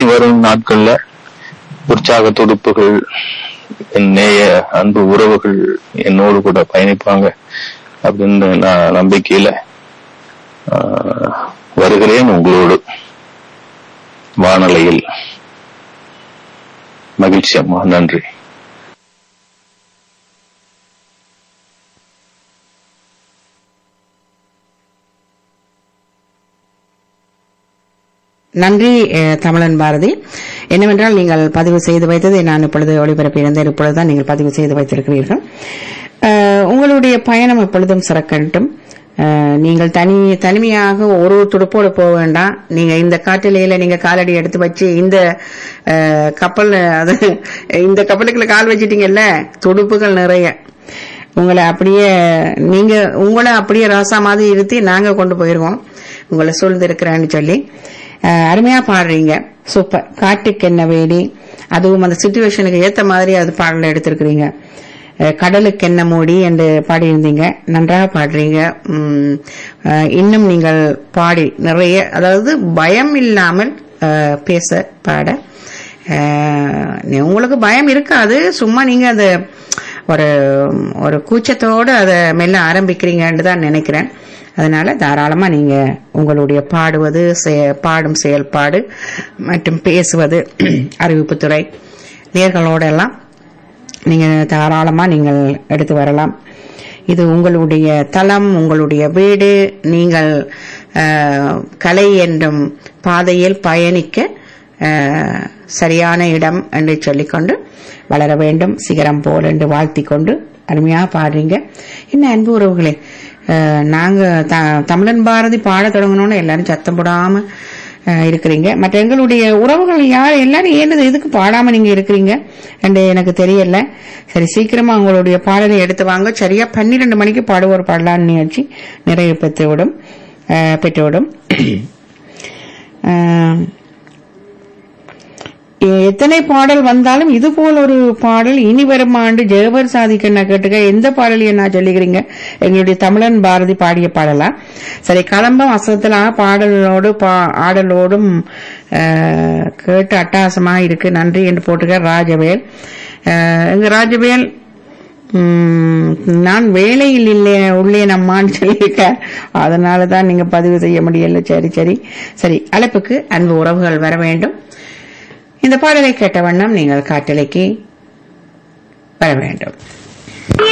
வரும் நாட்கள்ல உற்சாக துடுப்புகள் என் நேய அன்பு உறவுகள் என்னோடு கூட பயணிப்பாங்க அப்படின்னு நான் நம்பிக்கையில ஆஹ், வருகிறேன் உங்களோடு வானலையில் மகிழ்ச்சி அம்மா நன்றி நன்றி அஹ், தமிழன் பாரதி என்னவென்றால் நீங்கள் பதிவு செய்து வைத்ததை நான் இப்பொழுது ஒளிபரப்பியிருந்தேன் இப்பொழுதுதான் நீங்கள் பதிவு செய்து வைத்திருக்கிறீர்கள் அஹ், உங்களுடைய பயணம் எப்பொழுதும் சிறக்கட்டும் அஹ், நீங்கள் தனி தனிமையாக ஒரு துடுப்போடு போக வேண்டாம் நீங்க இந்த காட்டிலேயில நீங்க காலடி எடுத்து வச்சு இந்த அஹ், கப்பல் அது இந்த கப்பலுக்குள்ள கால் வச்சிட்டீங்கல்ல துடுப்புகள் நிறைய உங்களை அப்படியே நீங்க உங்களை அப்படியே ராசா மாதிரி இருத்தி நாங்க கொண்டு போயிருவோம் உங்களை சூழ்ந்து இருக்கிறேன்னு சொல்லி அஹ், அருமையா பாடுறீங்க சூப்பர் காட்டுக்கு என்ன வேடி அதுவும் அந்த சுச்சுவேஷனுக்கு ஏத்த மாதிரி அது பாடல எடுத்திருக்கிறீங்க அஹ், கடலுக்கு என்ன மூடி என்று பாடியிருந்தீங்க நன்றாக பாடுறீங்க உம், அஹ், இன்னும் நீங்கள் பாடி நிறைய அதாவது பயம் இல்லாமல் அஹ், பேச பாட அஹ், நீ- உங்களுக்கு பயம் இருக்காது சும்மா நீங்க அந்த ஒரு ஒரு கூச்சத்தோடு அதை மெல்ல ஆரம்பிக்கிறீங்கன்னு தான் நினைக்கிறேன் அதனால தாராளமா நீங்க உங்களுடைய பாடுவது செய- பாடும் செயல்பாடு மற்றும் பேசுவது அறிவிப்புத்துறை நேர்களோட எல்லாம் நீங்க தாராளமா நீங்கள் எடுத்து வரலாம் இது உங்களுடைய தளம் உங்களுடைய வீடு நீங்கள் அஹ், கலை என்றும் பாதையில் பயணிக்க அஹ், சரியான இடம் என்று சொல்லிக்கொண்டு வளர வேண்டும் சிகரம் போல் என்று வாழ்த்திக் கொண்டு அருமையா பாடுறீங்க என்ன அன்பு உறவுகளே அஹ், நாங்க த- தமிழன் பாரதி பாட தொடங்கணும்னு எல்லாரும் சத்தம் போடாம அஹ், இருக்கிறீங்க மற்ற எங்களுடைய உறவுகள் யார் எல்லாரும் ஏனது எதுக்கு பாடாம நீங்க இருக்கிறீங்க என்று எனக்கு தெரியல சரி சீக்கிரமா உங்களுடைய பாடலை எடுத்து வாங்க சரியா பன்னிரண்டு மணிக்கு பாடுவோர் பாடலான்னு நிகழ்ச்சி நிறைவு பெற்றுவிடும் அஹ், பெற்றுவிடும் அஹ், எத்தனை பாடல் வந்தாலும் இது போல் ஒரு பாடல் இனி வரும் ஆண்டு ஜெயவர் சாதிக்க கேட்டுக்க எந்த பாடலையும் நான் சொல்லிக்கிறீங்க எங்களுடைய தமிழன் பாரதி பாடிய பாடலா சரி களம்பம் அசத்தலாக பாடலோடு பா- ஆடலோடும் அஹ், கேட்டு அட்டகாசமா இருக்கு நன்றி என்று போட்டுக்க ராஜவேல் அஹ், எங்க ராஜவேல் உம், நான் வேலையில் இல்லை உள்ளே நம்மான்னு சொல்லியிருக்க அதனால தான் நீங்க பதிவு செய்ய முடியல சரி சரி சரி அழைப்புக்கு அன்பு உறவுகள் வர வேண்டும் இந்த பாடலை கேட்ட வண்ணம் நீங்கள் காட்டலைக்கு வர வேண்டும்